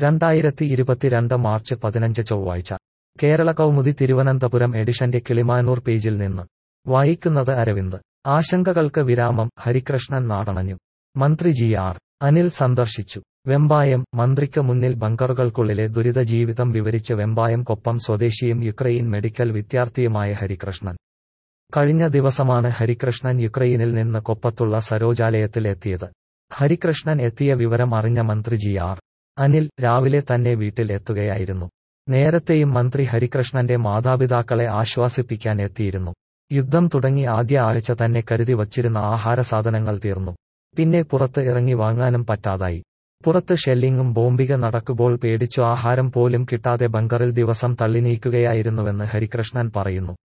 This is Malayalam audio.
രണ്ടായിരത്തി ഇരുപത്തിരണ്ട് മാർച്ച് പതിനഞ്ച് ചൊവ്വാഴ്ച കേരള കൗമുദി തിരുവനന്തപുരം എഡിഷന്റെ കിളിമാനൂർ പേജിൽ നിന്ന് വായിക്കുന്നത് അരവിന്ദ് ആശങ്കകൾക്ക് വിരാമം ഹരികൃഷ്ണൻ നാടണഞ്ഞു മന്ത്രി ജി ആർ അനിൽ സന്ദർശിച്ചു വെമ്പായം മന്ത്രിക്ക് മുന്നിൽ ബങ്കറുകൾക്കുള്ളിലെ ദുരിത ജീവിതം വിവരിച്ച് വെമ്പായം കൊപ്പം സ്വദേശിയും യുക്രൈൻ മെഡിക്കൽ വിദ്യാർത്ഥിയുമായ ഹരികൃഷ്ണൻ കഴിഞ്ഞ ദിവസമാണ് ഹരികൃഷ്ണൻ യുക്രൈനിൽ നിന്ന് കൊപ്പത്തുള്ള സരോജാലയത്തിൽ എത്തിയത് ഹരികൃഷ്ണൻ എത്തിയ വിവരം അറിഞ്ഞ മന്ത്രി ജി ആർ അനിൽ രാവിലെ തന്നെ വീട്ടിൽ എത്തുകയായിരുന്നു നേരത്തെയും മന്ത്രി ഹരികൃഷ്ണന്റെ മാതാപിതാക്കളെ ആശ്വാസിപ്പിക്കാൻ എത്തിയിരുന്നു യുദ്ധം തുടങ്ങി ആദ്യ ആഴ്ച തന്നെ കരുതി വച്ചിരുന്ന ആഹാര സാധനങ്ങൾ തീർന്നു പിന്നെ പുറത്ത് ഇറങ്ങി വാങ്ങാനും പറ്റാതായി പുറത്ത് ഷെല്ലിങ്ങും ബോംബിക നടക്കുമ്പോൾ പേടിച്ചു ആഹാരം പോലും കിട്ടാതെ ബങ്കറിൽ ദിവസം തള്ളി നീക്കുകയായിരുന്നുവെന്ന് ഹരികൃഷ്ണൻ പറയുന്നു